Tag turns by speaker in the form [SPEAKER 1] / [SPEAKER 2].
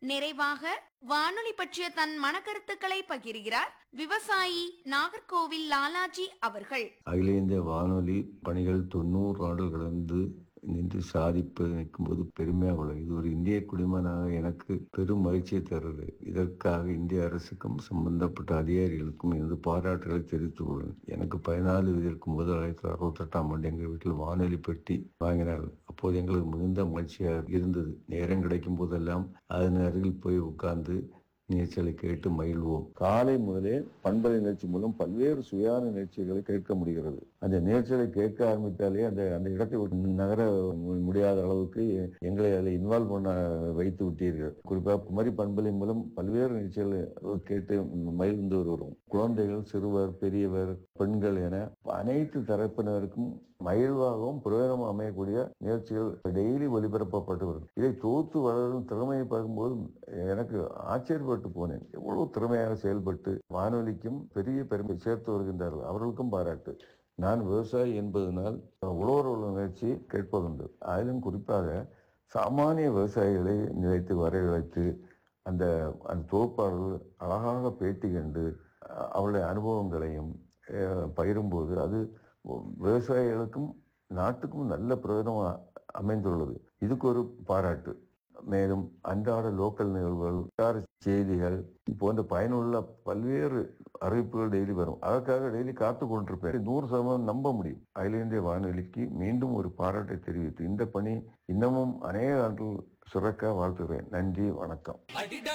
[SPEAKER 1] நிறைவாக வானொலி பற்றிய தன் மனக்கருத்துக்களை பகிர்கிறார் விவசாயி நாகர்கோவில் லாலாஜி அவர்கள்
[SPEAKER 2] அகில இந்திய வானொலி பணிகள் தொண்ணூறு ஆண்டுகள் கடந்து நின்று சாதிப்பு நிற்கும்போது பெருமையாக உள்ளது இது ஒரு இந்திய குடிமகனாக எனக்கு பெரும் மகிழ்ச்சியை தருது இதற்காக இந்திய அரசுக்கும் சம்பந்தப்பட்ட அதிகாரிகளுக்கும் எனது பாராட்டுகளை தெரிவித்துக் கொள்வேன் எனக்கு பதினாலு வயது இருக்கும்போது ஆயிரத்தி தொள்ளாயிரத்தி அறுபத்தெட்டாம் ஆண்டு எங்கள் வீட்டில் வானொலி பெட்டி வாங்கினார்கள் அப்போது எங்களுக்கு மிகுந்த மகிழ்ச்சியாக இருந்தது நேரம் கிடைக்கும் போதெல்லாம் அதன் அருகில் போய் உட்கார்ந்து நீச்சலை கேட்டு மகிழ்வோம் காலை முதலே பண்பலை நிகழ்ச்சி மூலம் பல்வேறு சுயான நிகழ்ச்சிகளை கேட்க முடிகிறது அந்த நிகழ்ச்சிகளை கேட்க ஆரம்பித்தாலே அந்த அந்த இடத்தை விட்டு நகர மு- முடியாத அளவுக்கு எங்களை அதில் இன்வால்வ் பண்ண வைத்து விட்டீர்கள் குறிப்பாக குமரி பண்பலை மூலம் பல்வேறு நிகழ்ச்சிகளை கேட்டு மகிழ்ந்து வருகிறோம் குழந்தைகள் சிறுவர் பெரியவர் பெண்கள் என அனைத்து தரப்பினருக்கும் மகிழ்வாகவும் பிரயோஜனமும் அமையக்கூடிய நிகழ்ச்சிகள் டெய்லி ஒளிபரப்பப்பட்டு வரும் இதை தொகுத்து வளரும் திறமையை பார்க்கும்போது எனக்கு ஆச்சரியப்பட்டு போனேன் எவ்வளவு திறமையாக செயல்பட்டு வானொலிக்கும் பெரிய பெருமை சேர்த்து வருகின்றார்கள் அவர்களுக்கும் பாராட்டு நான் விவசாயி என்பதனால் உழவர் உள்ள நிகழ்ச்சி கேட்பதுண்டு அதிலும் குறிப்பாக சாமானிய விவசாயிகளை நிலைத்து வரவழைத்து அந்த அந்த தொகுப்பாளர்கள் அழகாக பேட்டி கண்டு அஹ், அவருடைய அனுபவங்களையும் அஹ், பகிரும்போது அது விவசாயிகளுக்கும் நாட்டுக்கும் நல்ல பிரயோஜனம் அமைந்துள்ளது இதுக்கு ஒரு பாராட்டு மேலும் அன்றாட லோக்கல் நிகழ்வுகள் வட்டார செய்திகள் போன்ற பயனுள்ள பல்வேறு அறிவிப்புகள் டெய்லி வரும் அதற்காக டெய்லி காத்து கொண்டிருப்பேன் நூறு சதவீதம் நம்ப முடியும் அகில இந்திய வானொலிக்கு மீண்டும் ஒரு பாராட்டை தெரிவித்து இந்த பணி இன்னமும் அநேக ஆண்டுகள் சுரக்க வாழ்த்துகிறேன் நன்றி வணக்கம்